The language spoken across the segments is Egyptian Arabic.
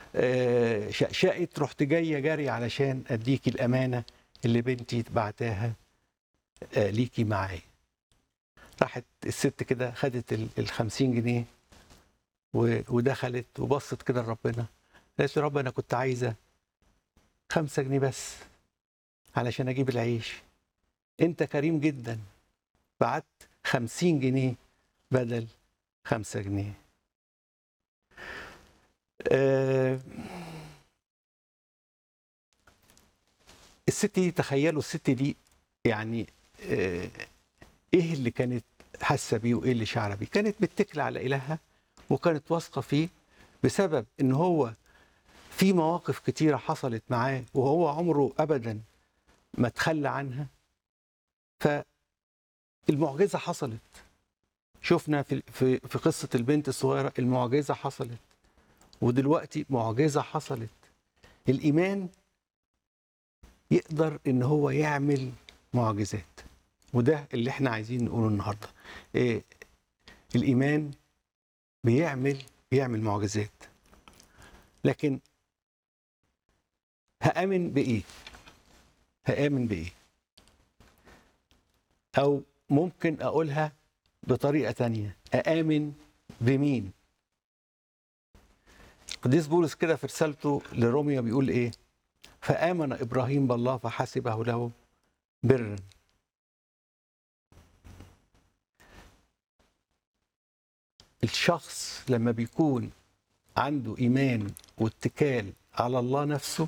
آه، شقشقت رحت جايه جري علشان اديكي الامانه اللي بنتي بعتاها آه، ليكي معايا راحت الست كده خدت ال ال 50 جنيه و- ودخلت وبصت كده لربنا قالت له رب انا كنت عايزه خمسة جنيه بس علشان اجيب العيش انت كريم جدا بعت خمسين جنيه بدل خمسة جنيه آه، الست دي تخيلوا الست دي يعني آه، ايه اللي كانت حاسه بيه وايه اللي شعره بيه كانت متكله على الهها وكانت واثقه فيه بسبب ان هو في مواقف كتيره حصلت معاه وهو عمره ابدا ما تخلى عنها فالمعجزه حصلت شفنا في في في قصه البنت الصغيره المعجزه حصلت ودلوقتي معجزه حصلت الايمان يقدر ان هو يعمل معجزات وده اللي احنا عايزين نقوله النهارده إيه الايمان بيعمل بيعمل معجزات لكن هامن بايه هامن بايه او ممكن اقولها بطريقه تانية اامن بمين قديس بولس كده في رسالته لروميا بيقول ايه فامن ابراهيم بالله فحسبه له برا الشخص لما بيكون عنده ايمان واتكال على الله نفسه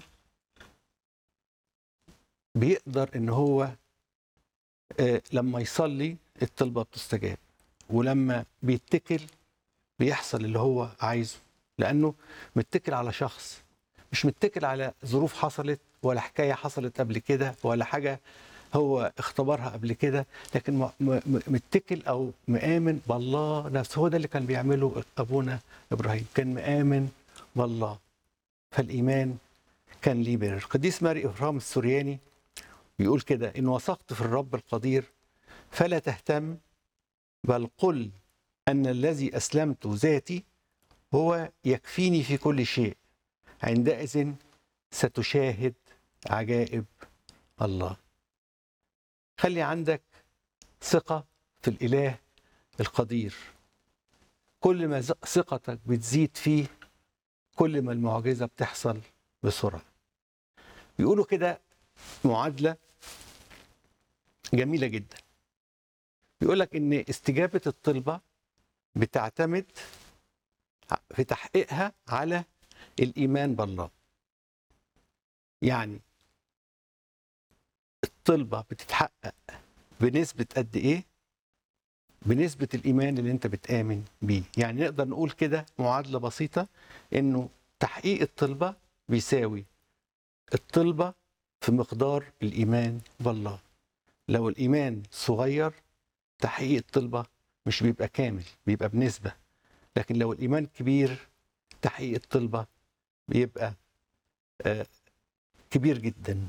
بيقدر ان هو آه، لما يصلي الطلبه بتستجاب ولما بيتكل بيحصل اللي هو عايزه لانه متكل على شخص مش متكل على ظروف حصلت ولا حكايه حصلت قبل كده ولا حاجه هو اختبرها قبل كده لكن م- م- متكل او مآمن بالله نفسه هو ده اللي كان بيعمله ابونا ابراهيم كان مآمن بالله فالايمان كان ليه بر القديس ماري ابراهيم السورياني بيقول كده ان وثقت في الرب القدير فلا تهتم بل قل ان الذي اسلمت ذاتي هو يكفيني في كل شيء عندئذ ستشاهد عجائب الله خلي عندك ثقة في الإله القدير كل ما ز- ثقتك بتزيد فيه كل ما المعجزة بتحصل بسرعة بيقولوا كده معادلة جميلة جدا بيقول لك إن استجابة الطلبة بتعتمد في تحقيقها على الإيمان بالله يعني الطلبة بتتحقق بنسبة قد إيه؟ بنسبة الإيمان اللي أنت بتآمن بيه يعني نقدر نقول كده معادلة بسيطة إنه تحقيق الطلبة بيساوي الطلبة في مقدار الإيمان بالله لو الإيمان صغير تحقيق الطلبة مش بيبقى كامل بيبقى بنسبة لكن لو الإيمان كبير تحقيق الطلبة بيبقى آه، كبير جدا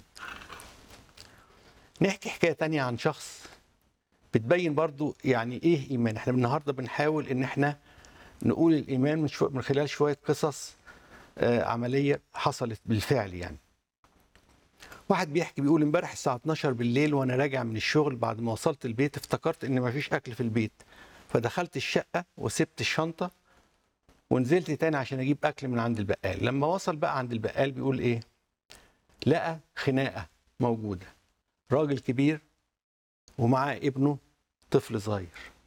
نحكي حكاية تانية عن شخص بتبين برضو يعني ايه ايمان احنا النهارده بنحاول ان احنا نقول الايمان من, شو من خلال شوية قصص آه، عملية حصلت بالفعل يعني واحد بيحكي بيقول امبارح الساعة 12 بالليل وانا راجع من الشغل بعد ما وصلت البيت افتكرت ان مفيش اكل في البيت فدخلت الشقة وسبت الشنطة ونزلت تاني عشان اجيب اكل من عند البقال لما وصل بقى عند البقال بيقول ايه لقى خناقة موجودة راجل كبير ومعاه ابنه طفل صغير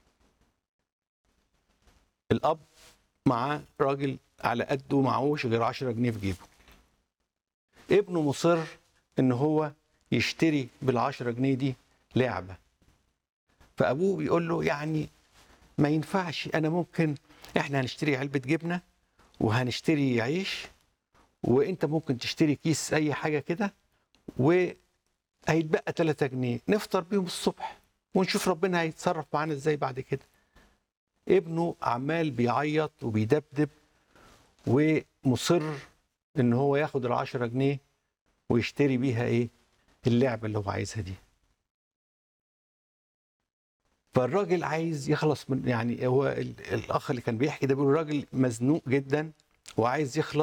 الاب معاه راجل على قده معهوش غير 10 جنيه في جيبه ابنه مصر ان هو يشتري بال10 جنيه دي لعبه فابوه بيقول له يعني ما ينفعش انا ممكن احنا هنشتري علبه جبنه وهنشتري عيش وانت ممكن تشتري كيس اي حاجه كده وهيتبقى 3 جنيه نفطر بيهم الصبح ونشوف ربنا هيتصرف معانا ازاي بعد كده ابنه عمال بيعيط وبيدبدب ومصر ان هو ياخد العشرة جنيه ويشتري بيها ايه اللعبة اللي هو عايزها دي فالراجل عايز يخلص من يعني هو ال- الاخ اللي كان بيحكي ده بيقول الراجل مزنوق جدا وعايز يخلص